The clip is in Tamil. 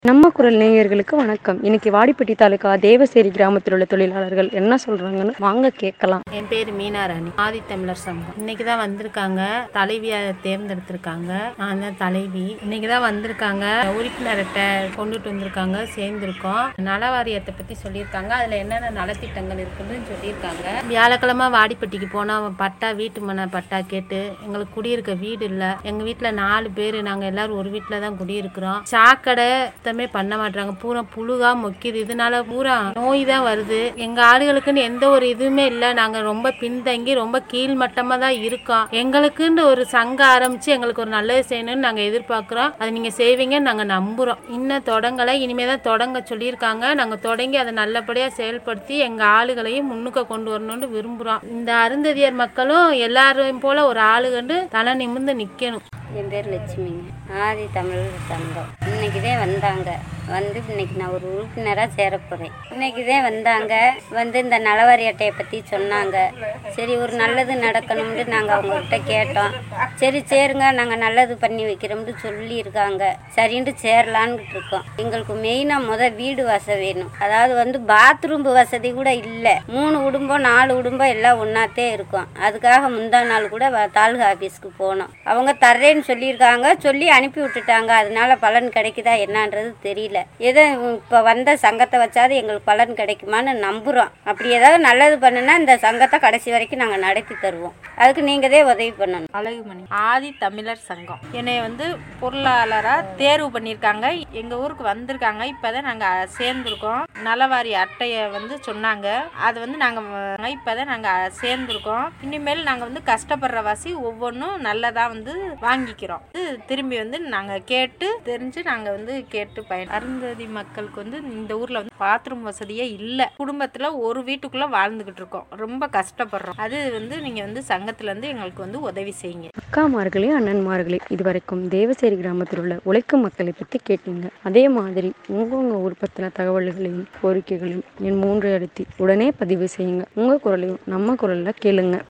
நம்ம குரல் நேயர்களுக்கு வணக்கம் இன்னைக்கு வாடிப்பட்டி தாலுகா தேவசேரி கிராமத்தில் உள்ள தொழிலாளர்கள் என்ன சொல்றாங்கன்னு வாங்க கேட்கலாம் என் பேர் மீனாராணி ஆதித்தமிழர் சங்கம் இன்னைக்கு தான் வந்திருக்காங்க தலைவியை தேர்ந்தெடுத்திருக்காங்க நான் தான் தலைவி இன்னைக்கு தான் வந்திருக்காங்க உறுப்பினர்கிட்ட கொண்டுட்டு வந்திருக்காங்க சேர்ந்திருக்கோம் நல வாரியத்தை பத்தி சொல்லியிருக்காங்க அதுல என்னென்ன நலத்திட்டங்கள் இருக்குன்னு சொல்லியிருக்காங்க வியாழக்கிழமை வாடிப்பட்டிக்கு போனா பட்டா வீட்டு மனை பட்டா கேட்டு எங்களுக்கு குடியிருக்க வீடு இல்ல எங்க வீட்டுல நாலு பேர் நாங்க எல்லாரும் ஒரு வீட்டுல தான் குடியிருக்கிறோம் சாக்கடை சுத்தமே பண்ண மாட்டாங்க பூரா புழுகா மொக்கிது இதனால பூரா நோய் தான் வருது எங்க ஆளுகளுக்குன்னு எந்த ஒரு இதுவுமே இல்ல நாங்க ரொம்ப பின்தங்கி ரொம்ப கீழ்மட்டமா தான் இருக்கோம் எங்களுக்குன்னு ஒரு சங்கம் ஆரம்பிச்சு எங்களுக்கு ஒரு நல்லது செய்யணும்னு நாங்க எதிர்பார்க்கிறோம் அதை நீங்க செய்வீங்கன்னு நாங்க நம்புறோம் இன்னும் தொடங்கலை இனிமே தான் தொடங்க சொல்லியிருக்காங்க நாங்க தொடங்கி அதை நல்லபடியா செயல்படுத்தி எங்க ஆளுகளையும் முன்னுக்கு கொண்டு வரணும்னு விரும்புறோம் இந்த அருந்ததியர் மக்களும் எல்லாரையும் போல ஒரு ஆளுகண்டு தலை நிமிர்ந்து நிக்கணும் என் பேர் லட்சுமிங்க ஆதி தமிழ் சங்கம் இன்னைக்கு தான் வந்தாங்க வந்து இன்னைக்கு நான் ஒரு உறுப்பினராக சேர போகிறேன் இன்னைக்கு தான் வந்தாங்க வந்து இந்த நலவாரி அட்டையை பற்றி சொன்னாங்க சரி ஒரு நல்லது நடக்கணும்னு நாங்கள் அவங்கக்கிட்ட கேட்டோம் சரி சேருங்க நாங்கள் நல்லது பண்ணி வைக்கிறோம்னு சொல்லியிருக்காங்க சரின்ட்டு சேரலான்ட்டு இருக்கோம் எங்களுக்கு மெயினாக முத வீடு வசதி வேணும் அதாவது வந்து பாத்ரூம் வசதி கூட இல்லை மூணு குடும்பம் நாலு குடும்பம் எல்லாம் ஒன்றாத்தே இருக்கும் அதுக்காக முந்தா நாள் கூட வ- தாலுகா ஆஃபீஸ்க்கு போனோம் அவங்க தர்றேன்னு சொல்லியிருக்காங்க சொல்லி அனுப்பி விட்டுட்டாங்க அதனால பலன் கிடைக்குதா என்னன்றது தெரியல ஏதோ இப்போ வந்த சங்கத்தை வச்சாது எங்களுக்கு பலன் கிடைக்குமான்னு நம்புகிறோம் அப்படி ஏதாவது நல்லது பண்ணுனா இந்த சங்கத்தை கடைசி வரைக்கும் நாங்கள் நடத்தி தருவோம் அதுக்கு நீங்கள் தான் உதவி பண்ணணும் அழகுமணி ஆதி தமிழர் சங்கம் என்னை வந்து பொருளாளராக தேர்வு பண்ணியிருக்காங்க எங்கள் ஊருக்கு வந்திருக்காங்க இப்போ தான் நாங்கள் சேர்ந்துருக்கோம் நலவாரி அட்டையை வந்து சொன்னாங்க அது வந்து நாங்கள் இப்போ தான் நாங்கள் சேர்ந்துருக்கோம் இனிமேல் நாங்கள் வந்து கஷ்டப்படுற வாசி ஒவ்வொன்றும் நல்லதாக வந்து வாங்கிக்கிறோம் இது திரும்பி வந்து நாங்கள் கேட்டு தெரிஞ்சு நாங்கள் வந்து கேட்டு பயன் அருந்ததி மக்களுக்கு வந்து இந்த ஊரில் வந்து பாத்ரூம் வசதியே இல்லை குடும்பத்தில் ஒரு வீட்டுக்குள்ளே வாழ்ந்துக்கிட்டு இருக்கோம் ரொம்ப கஷ்டப்படுறோம் அது வந்து நீங்கள் வந்து சங்கத்துலேருந்து எங்களுக்கு வந்து உதவி செய்யுங்க அக்காமார்களே அண்ணன்மார்களே இதுவரைக்கும் தேவசேரி கிராமத்தில் உள்ள உழைக்கும் மக்களை பற்றி கேட்டீங்க அதே மாதிரி உங்க உங்க ஊர் பத்தின தகவல்களையும் கோரிக்கைகளையும் என் மூன்று அழுத்தி உடனே பதிவு செய்யுங்க உங்க குரலையும் நம்ம குரல்ல கேளுங்க